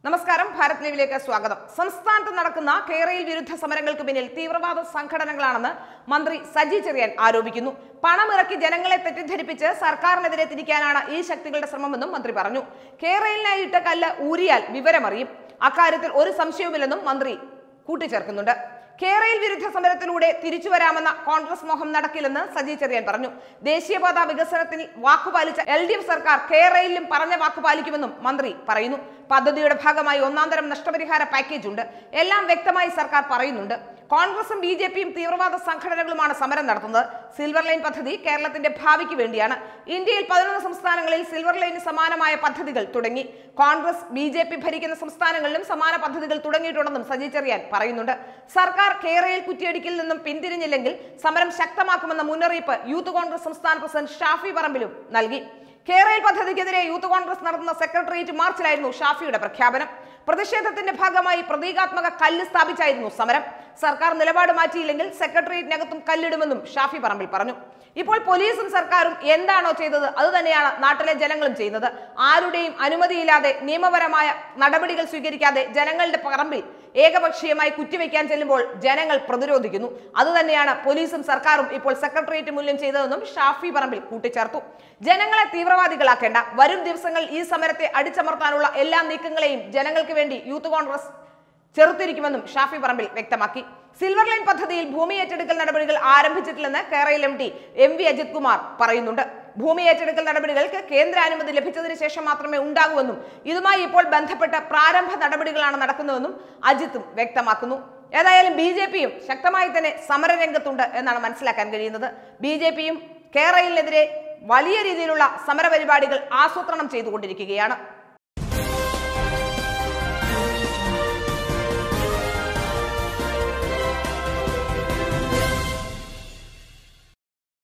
നമസ്കാരം ഭാരത് ലീവിലേക്ക് സ്വാഗതം സംസ്ഥാനത്ത് നടക്കുന്ന കേരയിൽ വിരുദ്ധ സമരങ്ങൾക്ക് പിന്നിൽ തീവ്രവാദ സംഘടനകളാണെന്ന് മന്ത്രി സജി ചെറിയാൻ ആരോപിക്കുന്നു പണമിറക്കി ജനങ്ങളെ തെറ്റിദ്ധരിപ്പിച്ച് സർക്കാരിനെതിരെ തിരിക്കാനാണ് ഈ ശക്തികളുടെ ശ്രമമെന്നും മന്ത്രി പറഞ്ഞു കേരളിനായി ഇട്ട കല്ല് ഊരിയാൽ വിവരമറിയും അക്കാര്യത്തിൽ ഒരു സംശയവുമില്ലെന്നും മന്ത്രി കൂട്ടിച്ചേർക്കുന്നുണ്ട് കേരയിൽ വിരുദ്ധ സമരത്തിലൂടെ തിരിച്ചു വരാമെന്ന കോൺഗ്രസ് മോഹം നടക്കില്ലെന്ന് സജി ചെറിയാൻ പറഞ്ഞു ദേശീയപാത വികസനത്തിൽ വാക്കുപാലിച്ച എൽ ഡി എഫ് സർക്കാർ കേരളയിലും പറഞ്ഞ വാക്ക് പാലിക്കുമെന്നും മന്ത്രി പറയുന്നു പദ്ധതിയുടെ ഭാഗമായി ഒന്നാം തരം നഷ്ടപരിഹാര പാക്കേജ് ഉണ്ട് എല്ലാം വ്യക്തമായി സർക്കാർ പറയുന്നുണ്ട് കോൺഗ്രസും ബി ജെ പിയും തീവ്രവാദ സംഘടനകളുമാണ് സമരം നടത്തുന്നത് സിൽവർ ലൈൻ പദ്ധതി കേരളത്തിന്റെ ഭാവിക്ക് വേണ്ടിയാണ് ഇന്ത്യയിൽ പതിനൊന്ന് സംസ്ഥാനങ്ങളിൽ സിൽവർ ലൈന് സമാനമായ പദ്ധതികൾ തുടങ്ങി കോൺഗ്രസ് ബി ജെ പി ഭരിക്കുന്ന സംസ്ഥാനങ്ങളിലും സമാന പദ്ധതികൾ തുടങ്ങിയിട്ടുണ്ടെന്നും സജി ചെറിയാൻ പറയുന്നുണ്ട് സർക്കാർ കേരളയിൽ കുറ്റിയടിക്കിൽ നിന്നും പിന്തിരിഞ്ഞില്ലെങ്കിൽ സമരം ശക്തമാക്കുമെന്ന മുന്നറിയിപ്പ് യൂത്ത് കോൺഗ്രസ് സംസ്ഥാന പ്രസിഡന്റ് ഷാഫി പറമ്പിലും നൽകി കേരള പദ്ധതിക്കെതിരെ യൂത്ത് കോൺഗ്രസ് നടത്തുന്ന സെക്രട്ടേറിയറ്റ് മാർച്ചിലായിരുന്നു ഷാഫിയുടെ പ്രഖ്യാപനം പ്രതിഷേധത്തിന്റെ ഭാഗമായി പ്രതീകാത്മക കല്ല് സ്ഥാപിച്ചായിരുന്നു സമരം സർക്കാർ നിലപാട് മാറ്റിയില്ലെങ്കിൽ സെക്രട്ടേറിയറ്റിനകത്തും കല്ലിടുമെന്നും ഷാഫി പറമ്പിൽ പറഞ്ഞു ഇപ്പോൾ പോലീസും സർക്കാരും എന്താണോ ചെയ്തത് അത് തന്നെയാണ് നാട്ടിലെ ജനങ്ങളും ചെയ്യുന്നത് ആരുടെയും അനുമതിയില്ലാതെ നിയമപരമായ നടപടികൾ സ്വീകരിക്കാതെ ജനങ്ങളുടെ പറമ്പിൽ ഏകപക്ഷീയമായി കുറ്റിവെക്കാൻ ചെല്ലുമ്പോൾ ജനങ്ങൾ പ്രതിരോധിക്കുന്നു അതുതന്നെയാണ് പോലീസും സർക്കാരും ഇപ്പോൾ സെക്രട്ടേറിയറ്റ് മൂല്യം ചെയ്തതെന്നും ഷാഫി പറമ്പിൽ കൂട്ടിച്ചേർത്തു ജനങ്ങളെ തീവ്രവാദികളാക്കേണ്ട വരും ദിവസങ്ങളിൽ ഈ സമരത്തെ അടിച്ചമർത്താനുള്ള എല്ലാ നീക്കങ്ങളെയും ജനങ്ങൾക്ക് വേണ്ടി യൂത്ത് കോൺഗ്രസ് ചെറുത്തിരിക്കുമെന്നും ഷാഫി പറമ്പിൽ വ്യക്തമാക്കി സിൽവർ ലൈൻ പദ്ധതിയിൽ ഭൂമി ഏറ്റെടുക്കൽ നടപടികൾ ആരംഭിച്ചിട്ടില്ലെന്ന് Kerala M T M V Ajith Kumar പറയുന്നുണ്ട് ഭൂമി ഏറ്റെടുക്കൽ നടപടികൾക്ക് കേന്ദ്ര അനുമതി ലഭിച്ചതിന് ശേഷം മാത്രമേ ഉണ്ടാകൂവെന്നും ഇതുമായി ഇപ്പോൾ ബന്ധപ്പെട്ട പ്രാരംഭ നടപടികളാണ് നടക്കുന്നതെന്നും അജിത്തും വ്യക്തമാക്കുന്നു ഏതായാലും ബി ജെ പിയും ശക്തമായി തന്നെ സമരരംഗത്തുണ്ട് എന്നാണ് മനസ്സിലാക്കാൻ കഴിയുന്നത് ബി ജെ പിയും കേരളത്തിനെതിരെ വലിയ രീതിയിലുള്ള സമരപരിപാടികൾ ആസൂത്രണം ചെയ്തുകൊണ്ടിരിക്കുകയാണ്